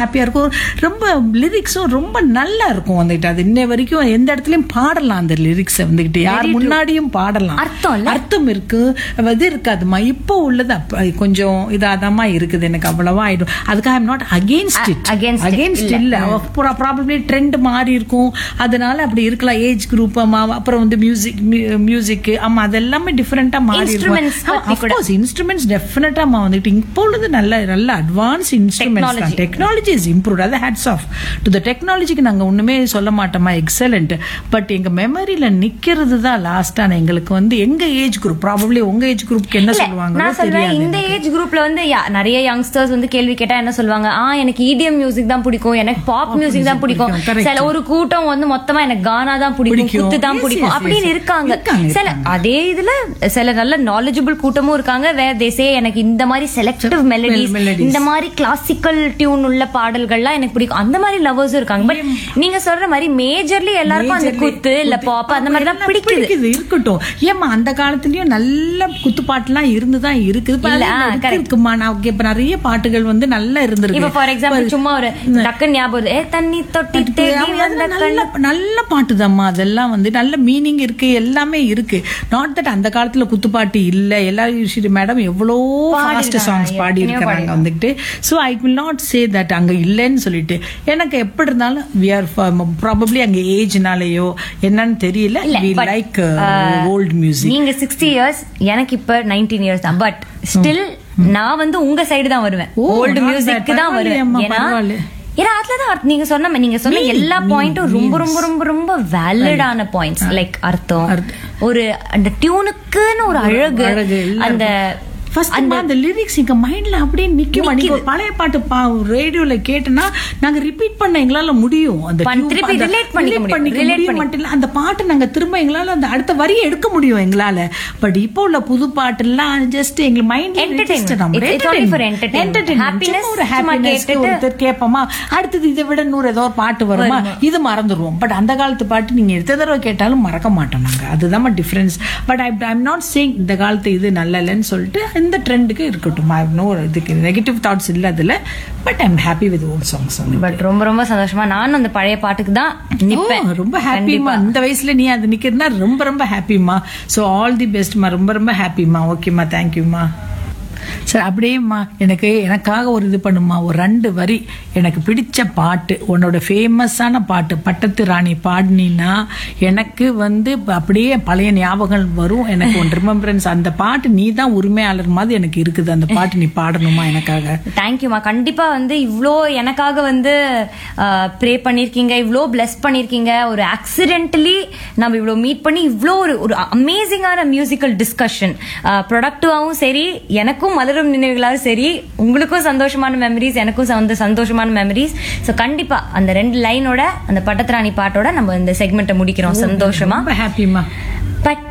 ஹாப்பியா இருக்கும் ரொம்ப லிரிக்ஸும் ரொம்ப நல்லா இருக்கும் வந்துட்டு அது இன்ன வரைக்கும் எந்த இடத்துலயும் பாடலாம் அந்த லிரிக்ஸை வந்துகிட்டு யார் முன்னாடியும் பாடலாம் அர்த்தம் இல்ல? அர்த்தம் இருக்கு இது இருக்காதுமா இப்போ உள்ளது அப்ப கொஞ்சம் இதாதாம்மா இருக்குது எனக்கு அவ்வளவா ஆயிடும் அதுக்காக I'm not against it against it against இல்ல ப்ராபப்ளி ட்ரெண்ட் மாறி இருக்கும் அதனால அப்படி இருக்கலாம் ஏஜ் குரூப் அப்புறம் வந்து மியூசிக் மியூசிக் ஆமா அதெல்லாமே டிஃபரெண்டா மாறி Instruments இருக்கும் பத்தி கூட. அஃப்கோர்ஸ் இன்ஸ்ட்ருமெண்ட்ஸ் டெஃபினட்டா வந்துட்டு இப்போ உள்ளது நல்ல நல்ல அட்வான்ஸ் இன்ஸ்ட்ருமெண்ட்ஸ் தான் Technology. டெக்னாலஜி இஸ் இம்ப்ரூவ் அது ஹேட்ஸ் ஆஃப் டு த டெக்னாலஜிக்கு நாங்க ஒண்ணுமே சொல்ல மாட்டோமா எக்ஸலண்ட் பட் எங்க மெமரியில நிக்கிறது தான் லாஸ்டான எங்களுக்கு வந்து எங்க ஏஜ் குரூப் ப்ராபப்ளி உங்க ஏஜ் குரூப்க்கு என்ன இல்ல, சொல்லுவாங்க நான் சொல்றேன் இந்த ஏஜ் குரூப்ல வந்து யா- நிறைய யங்ஸ்டர்ஸ் வந்து கேள்வி கேட்டா என்ன சொல்லுவாங்க ஆ எனக்கு இடிஎம் மியூசிக் தான் பிடிக்கும் எனக்கு பாப் மியூசிக் தான் பிடிக்கும் பிடிக்கும், correct. சில ஒரு கூட்டம் வந்து மொத்தமா எனக்கு கானா தான் பிடிக்கும் பிடிக்கும். குத்து தான் Yes, பிடிக்கும் yes, அப்படின்னு yes. இருக்காங்க இருக்காங்க, சில இருக்காங்க. அதே இதுல சில நல்ல நாலேஜபிள் கூட்டமும் இருக்காங்க வேற தேசே எனக்கு இந்த மாதிரி செலக்டிவ் மெலடிஸ் melodies. இந்த மாதிரி கிளாசிக்கல் டியூன் உள்ள பாடல்கள்லாம் எனக்கு பிடிக்கும் அந்த மாதிரி லவர்ஸும் இருக்காங்க பட் நீங்க சொல்ற மாதிரி மேஜர்லி எல்லாருக்கும் அந்த Majorly குத்து இல்ல பாப் அந்த மாதிரி தான் எல்லாம் பிடிக்குது பிடிக்குது இருக்கட்டும் ஏமா அந்த காலத்துலயும் நல்ல குத்துப்பாட்டுலாம் இருந்துதான் இருக்குது இப்ப இல்ல, அது ஆ, இருக்கு, correct. இருக்குமா நான் இப்ப நிறைய பாட்டுகள் வந்து நல்லா இருந்திருக்கு இப்ப ஃபார் எக்ஸாம்பிள் சும்மா ஒரு டக்குன்னு ஞாபகம் வருது. ஏ தண்ணி தொட்டி தேடி ஆமா, வந்த அதெல்லாம் கண்ணு நல்ல நல்ல பாட்டு அதெல்லாம் வந்து நல்ல மீனிங் இருக்கு எல்லாமே இருக்கு நாட் தட் அந்த காலத்துல குத்துப்பாட்டு இல்ல எல்லாரும் மேடம் எவ்வளோ ஃபாஸ்ட் பாடிருக்காங்க, சாங்ஸ் பாடி எத்தனையோ இருக்கிறாங்க வந்துட்டு so I will not say that அங்க இல்லைன்னு சொல்லிட்டு எனக்கு எப்படி இருந்தாலும் வி ஆர் ப்ராபப்ளி அங்க ஏஜ்னாலேயோ என்னன்னு தெரியல இல்ல, we but, like uh, old music நீங்க சிக்ஸ்டி இயர்ஸ் எனக்கு இப்ப நைன்டீன் இயர்ஸ் தான் பட் ஸ்டில் நான் வந்து உங்க சைடு தான் வருவேன் oh, old not music bad. தான் வருவேன் பரவாயில்லையேம்மா, ஏன்னா பரவாயில்லை. ஏன்னா அதுலதான் அர்த்தம். நீங்க சொன்ன மாதிரி- நீங்க சொன்ன Meaning, எல்லா meaning, பாயிண்ட்டும் ரொம்ப meanings. ரொம்ப ரொம்ப ரொம்ப வேலிடான பாயிண்ட்ஸ் லைக் அர்த்தம் அர்த்தம். ஒரு அந்த டியூனுக்குன்னு ஒரு அழகு அழகு, எல்லாருக்கும். அந்த ஃபர்ஸ்ட் அந்த லிரிக்ஸ் எங்க மைண்ட்ல அப்படியே நிக்கும் நீங்க ஒரு பழைய பாட்டு பா ரேடியோல கேட்டனா நாங்க ரிப்பீட் பண்ண எங்களால முடியும் அந்த பண்- tune- திருப்பி அந்த relate பண்ணிக்க relate முடியும். பண்ணிக்க relate முடியும் பண்ணி- மட்டும் இல்ல, அந்த பாட்டு நாங்க திரும்ப எங்களால அந்த அடுத்த வரியை எடுக்க முடியும் எங்களால பட் இப்போ உள்ள புது பாட்டு எல்லாம் ஜஸ்ட் எங்க மைண்ட்ல Entertainment. It's- it's only for entertainment. Happiness ஒரு சும்மா ஹாப்பினஸ் கேட்டுட்டு- ஒருத்தர் கேட்போமா அடுத்தது இதை விட நூறு ஏதோ ஒரு பாட்டு வருமா இது மறந்துடுவோம் பட் அந்த காலத்து பாட்டு நீங்க எத்த தடவை கேட்டாலும் மறக்க மாட்டோம் நாங்க அதுதான் difference but I I'm not saying இந்த காலத்து இது நல்ல இல்லைன்னு சொல்லிட்டு இந்த ட்ரெண்டுக்கு இருக்கட்டும் ஐ நோ இதுக்கு நெகட்டிவ் தாட்ஸ் இல்ல அதுல but I'm happy with old songs but ரொம்ப ரொம்ப சந்தோஷமா நானும் அந்த பழைய பாட்டுக்கு தான் நிப்பேன் ரொம்ப ஹாப்பிமா இந்த வயசுல நீ அது நிக்கிறதுனா ரொம்ப ரொம்ப ஹாப்பிமா ஸோ ஆல் தி பெஸ்ட்மா ரொம்ப ரொம்ப ஹாப்பிமா ஓகேம்மா தேங்க்யூம்மா சரி அப்படியேம்மா எனக்கு எனக்காக ஒரு இது பண்ணுமா ஒரு ரெண்டு வரி எனக்கு பிடிச்ச பாட்டு உன்னோட ஃபேமஸான பாட்டு பட்டத்து ராணி பாடினா எனக்கு வந்து அப்படியே பழைய ஞாபகம் வரும் எனக்கு ஒன் ரிமெம்பரன்ஸ் அந்த பாட்டு நீ தான் உரிமையாளர் மாதிரி எனக்கு இருக்குது அந்த பாட்டு நீ பாடணுமா எனக்காக தேங்க்யூமா கண்டிப்பா வந்து இவ்ளோ எனக்காக வந்து ப்ரே பண்ணிருக்கீங்க இவ்ளோ பிளஸ் பண்ணிருக்கீங்க ஒரு ஆக்சிடென்டலி நம்ம இவ்ளோ மீட் பண்ணி இவ்ளோ ஒரு ஒரு அமேசிங்கான மியூசிக்கல் டிஸ்கஷன் ப்ரொடக்டிவாவும் சரி எனக்கும் மலரும் நினைவுகளாவும் சரி உங்களுக்கும் சந்தோஷமான மெமரிஸ் எனக்கும் வந்து சந்தோஷமான மெமரிஸ் ஸோ கண்டிப்பா அந்த ரெண்டு லைனோட அந்த பட்டத்திராணி பாட்டோட நம்ம இந்த செக்மெண்ட்டை முடிக்கிறோம் சந்தோஷமா ரொம்ப ஹாப்பிமா பட்ட